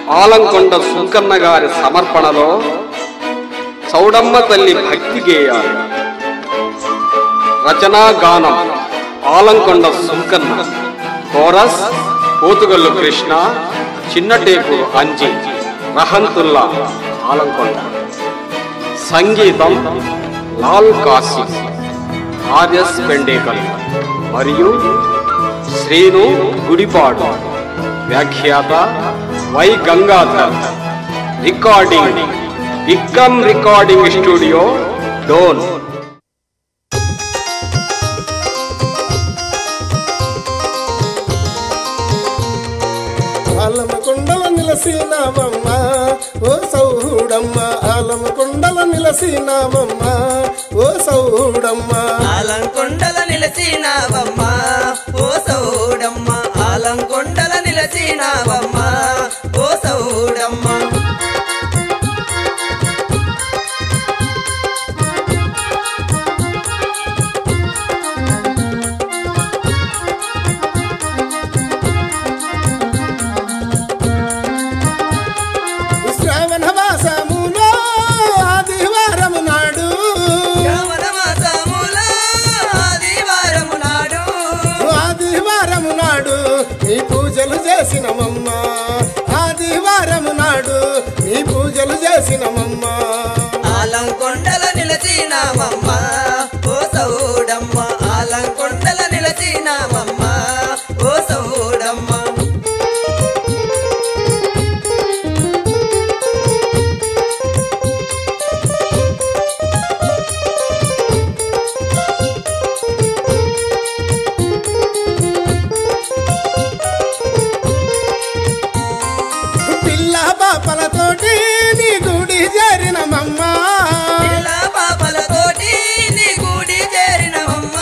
ఆలంకొండ సుంకన్న గారి సమర్పణలో చౌడమ్మ తల్లి భక్తి గేయాలు రచనా గానం ఆలంకొండ సుంకన్న కోరస్ పోతుగల్లు కృష్ణ చిన్నటేపు అంజి రహంతుల్లా ఆలంకొండ సంగీతం లాల్ కాశీ ఆర్ఎస్ పెండేకల్ మరియు శ్రీను గుడిపాడు వ్యాఖ్యాత Y Gangadhar recording Vikram recording studio Dhone ఆలమ కొండల నిలసినావమ్మ ఓ సౌడమ్మ ఆలమ కొండల నిలసినావమ్మ ఓ సౌడమ్మ ఆలంకొండల నిలసినావమ్మ ఓ సౌడమ్మ ఆలంకొండల నిలసినావమ్మ ఓ సౌడమ్మ శ్రావణ మాసములో ఆదివారము నాడు శ్రావణ మాసముల ఆదివారము నాడు ఆదివారము నాడు నీ పూజలు చేసినమమ్మ ఆదివారము నాడు నీ పూజలు చేసినమమ్మ ఆలంకొండల నిలసినావమ్మ ఓ సౌడమ్మ ఆలంకొండల నిలసినావమ్మ ఓ సౌడమ్మ పిల్ల పాపలతోటి నీ గుడి చేరినమమ్మ పిల్ల పాపలతోటి నీ గుడి చేరినవమ్మ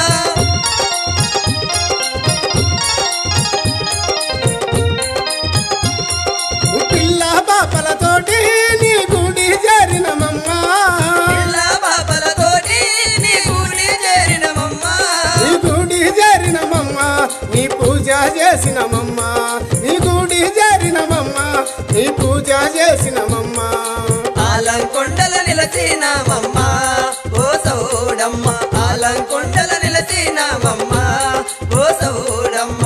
పిల్ల పాపలతోటి నీ గుడి చేరినమమ్మ పిల్ల పాపలతోటి నీ గుడి చేరినవమ్మ నీ గుడి చేరినమమ్మ నీ పూజ చేసినమమ్మ నీ గుడి చేరినమమ్మ నీ పూజ చేసినమమ్మ ఆలంకొండల నిలసినావమ్మ ఓ సౌడమ్మ ఆలంకొండల నిలసినావమ్మ ఓ సౌడమ్మ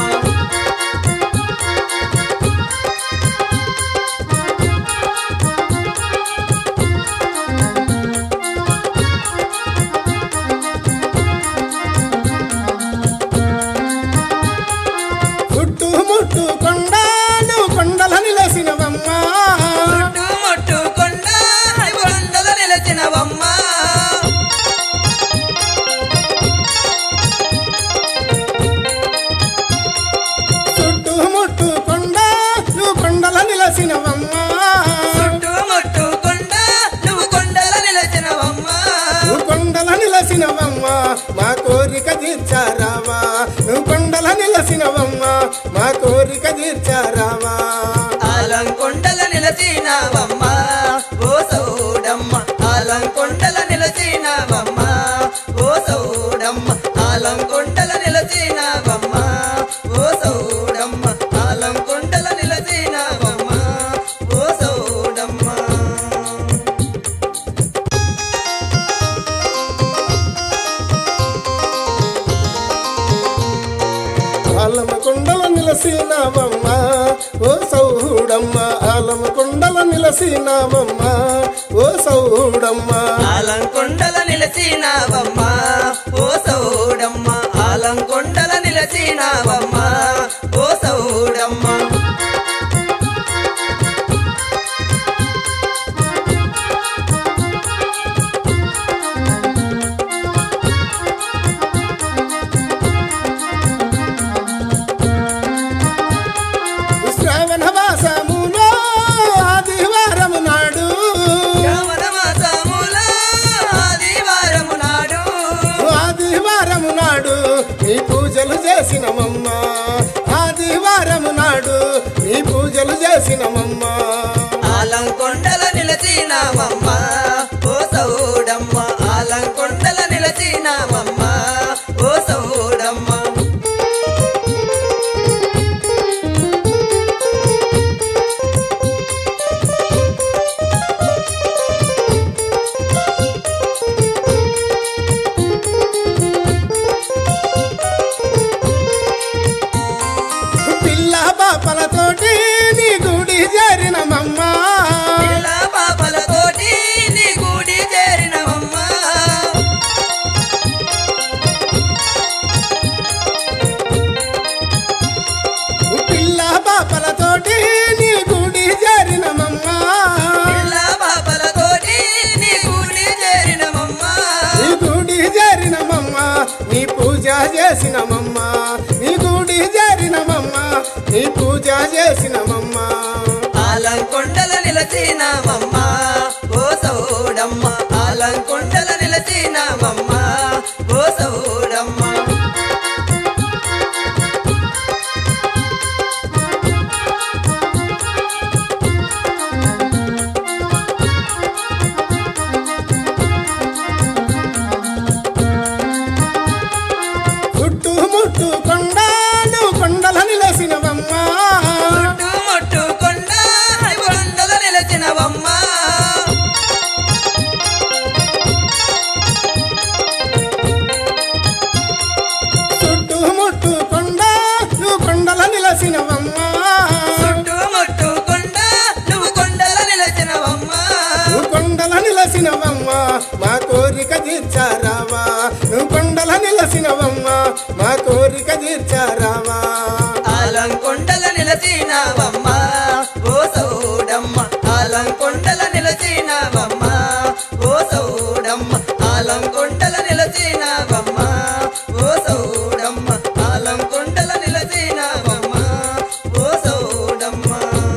చుట్టూ ముట్టు కొండలు కొండల నిలసినవమ్మ చుట్టూ ముట్టు కొండ కొండల నిలచినవమ్మ చుట్టూ ముట్టు కొండలు కొండల నిలసినవమ్మ చుట్టూ ముట్టు కొండ నువ్వు కొండల నిలచినవమ్మ నువ్వు కొండల నిలసినవమ్మ మా కోరిక తీర్చారావా నువ్వు కొండల నిలసినవమ్మ మా కోరిక తీర్చారావా ఆలంకొండల నిలచినావమ్మ ఓ సౌడమ్మ ఆలంకొండల నిలచినావమ్మ ఓ సౌడమ్మ ఆలంకొండల నిలచినావమ్మ ఓ సౌడమ్మ ఆలంకొండల నిలచినావమ్మ ఓ సౌడమ్మ ఆలమ కొండల నిలసినావమ్మ ఓ సౌడమ్మ ఆలమ కొండల నిలసినావమ్మ ఓ సౌడమ్మ ఆలంకొండల నిలచినావమ్మ ఓ సౌడమ్మ ఆలంకొండల నిలచినావమ్మ ఓ సౌడమ్మ శ్రావణ మాసములో ఆదివారము నాడు శ్రావణ మాసముల ఆదివారము నాడు ఆదివారము నాడు నీ పూజలు చేసినమమ్మ ఆదివారము నాడు నీ పూజలు చేసినమమ్మ ఆలంకొండల నిలచినావమ్మ ఓ సౌడమ్మ ఆలంకొండల నిలచినావమ్మ ఓ సౌడమ్మ ఆలంకొండల నిలచినామమ్మ ఓ సౌడమ్మ ఆలంకొండల నిలచినామమ్మ ఓ సౌడమ్మ చుట్టూ ముట్టు కొండలు కొండల నిలసినవమ్మ చుట్టుముట్టు కొండ కొండల నిలచినవమ్మ చుట్టూ ముట్టు కొండలు కొండల నిలసినవమ్మ చుట్టుముట్టు కొండ నువ్వు కొండల నిలచినవమ్మ నువ్వు కొండల నిలసినవమ్మ మా కోరిక తీర్చారావా నువ్వు కొండల నిలసినవమ్మ మా కోరిక తీర్చారావా ఆలంకొండల నిలచినావమ్మ ఓ సౌడమ్మ ఆలంకొండల నిలచినావమ్మ ఓ సౌడమ్మ ఆలంకొండల నిలచినావమ్మ ఓ సౌడమ్మ ఆలంకొండల నిలచినావమ్మ ఓ సౌడమ్మ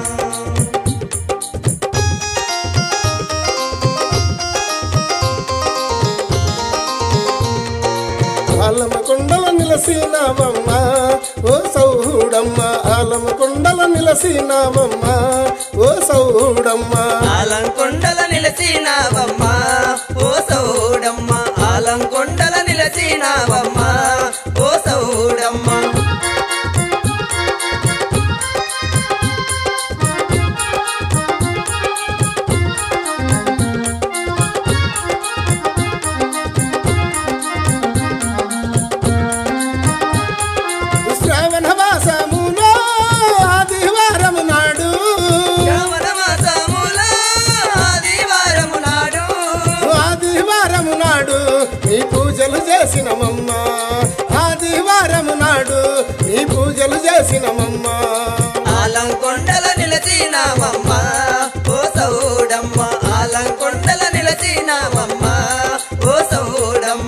ఆలమ కొండల నిలసినావమ్మ ఓ సౌడమ్మ ఆలమ కొండల నిలసినావమ్మ ఓ సౌడమ్మ ఆలంకొండల నిలచినావమ్మ ఓ సౌడమ్మ ఆలంకొండల నిలచినావమ్మ ఓ సౌడమ్మ శ్రావణ మాసములో ఆదివారము నాడు శ్రావణ మాసముల ఆదివారము నాడు ఆదివారము నాడు నీ పూజలు చేసినమమ్మ ఆదివారము నాడు నీ పూజలు చేసినమమ్మ ఆలంకొండల నిలచినామమ్మ ఓ సౌడమ్మ ఆలంకొండల నిలచినామమ్మ ఓ సౌడమ్మ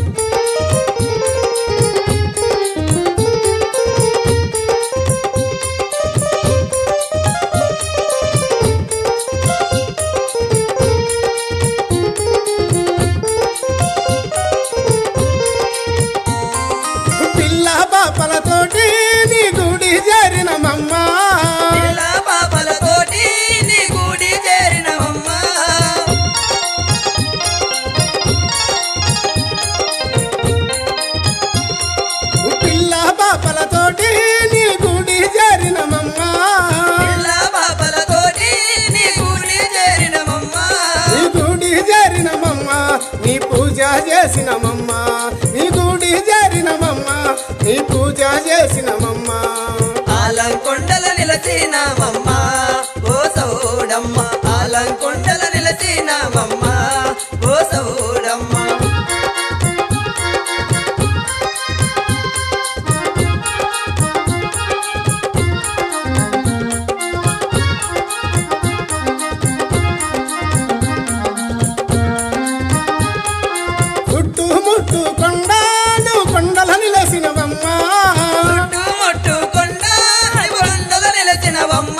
పిల్ల పాపలతోటి నీ గుడి చేరినమమ్మ పిల్ల పాపలతోటి నీ గుడి చేరినవమ్మ పిల్ల పాపలతోటి నీ గుడి చేరినమమ్మ పిల్ల పాపలతోటి నీ గుడి చేరినవమ్మ నీ గుడి చేరినమమ్మ నీ పూజ చేసినమమ్మ నీ గుడి చేరినమమ్మ నీ పూజ చేసినమమ్మ ఆలంకొండల నిలచినామమ్మ ఓ సౌడమ్మ ఆలంకొండల నిలచినామమ్మ ఓ సౌడమ్మ చుట్టూ ముట్టు కొండలు కొండల నిలసినవమ్మ చుట్టుముట్టు కొండ కొండల నిలచినవమ్మ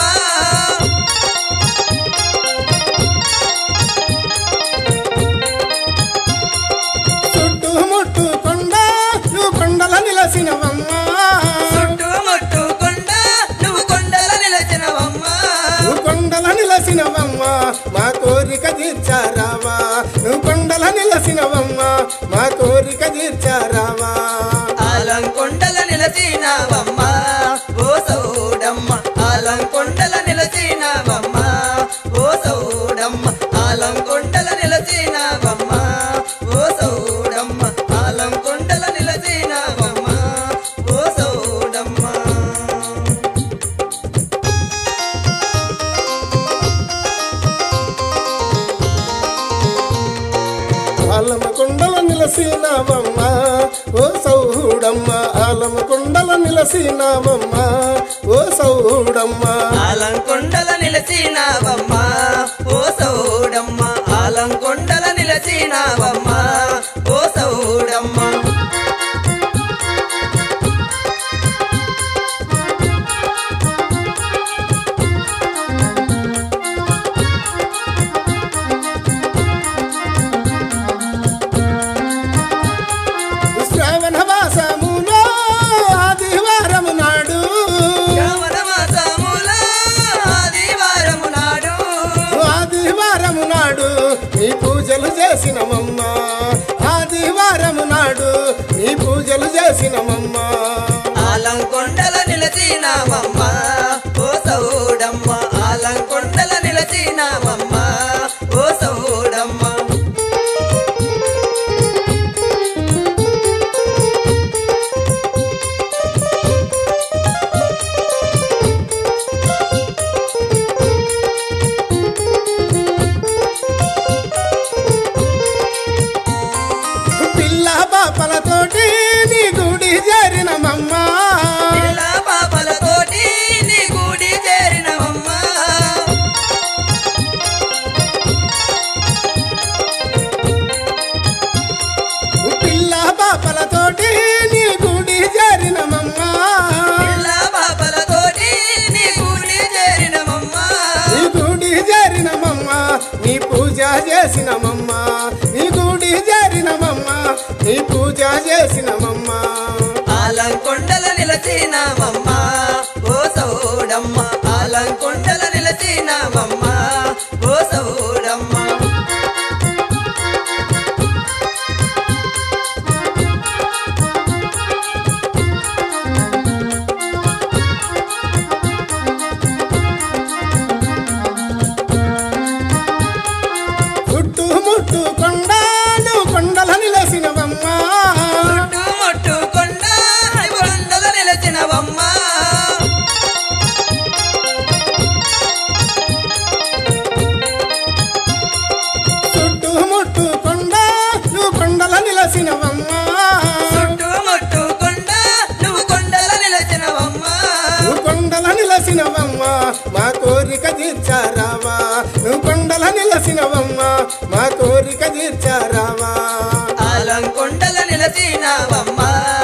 చుట్టూ ముట్టు కొండలు కొండల నిలసినవమ్మ చుట్టుముట్టు కొండ నువ్వు కొండల నిలచినవమ్మ నువ్వు కొండల నిలసినవమ్మ మా కోరిక తీర్చారావా నువ్వు కొండల నిలసినవమ్మ మా కోరిక తీర్చారావా ఆలంకొండల నిలచినావమ్మ ఓ సౌడమ్మ ఆలంకొండల నిలచినావమ్మ ఓ సౌడమ్మ ఆలంకొండల నిలచినావమ్మ ఓ సౌడమ్మ ఆలంకొండల నిలచినావమ్మ ఓ సౌడమ్మ ఆలమ కొండల నిలసినావమ్మ ఓ సౌడమ్మ ఆలమ కొండల నిలసినావమ్మ ఓ సౌడమ్మ ఆలంకొండల నిలచినావమ్మ ఓ సౌడమ్మ ఆలంకొండల నిలచినావమ్మ ఓ సౌడమ్మ చేసినమమ్మ ఆలంకొండల నిలచినామమ్మ ఓ సౌడమ్మ ఆలంకొండల నిలచినామమ్మ ఓ సౌడమ్మ పిల్ల పాపలతోటి నీ గుడి చేరినమమ్మ పిల్ల పాపలతోటి నీ గుడి చేరినవమ్మ పిల్ల పాపలతోటి నీ గుడి చేరినమమ్మ పిల్ల పాపలతోటి నీ గుడి చేరినవమ్మ నీ గుడి చేరినమమ్మ నీ పూజ చేసినమమ్మ నీ గుడి చేరినమమ్మ నీ పూజ చేసినమమ్మ ఆలంకొండల నిలచినామమ్మ ఓ సౌడమ్మ ఆలంకొండల నిలచినామమ్మ ఓ సౌడమ్మ చుట్టూ ముట్టు కొండలు కొండల నిలసినవమ్మ చుట్టూ మొట్టు కొండ కొండల నిలచినవమ్మ చుట్టూ ముట్టు కొండలు కొండల నిలసినవమ్మ చుట్టూ మొట్టు కొండ నువ్వు కొండల నిలచినవమ్మ నువ్వు కొండల నిలసినవమ్మ మా కోరిక తీర్చారావా నువ్వు కొండల నిలసినవమ్మ మా కోరిక తీర్చారావా ఆలంకొండల నిలచినావమ్మ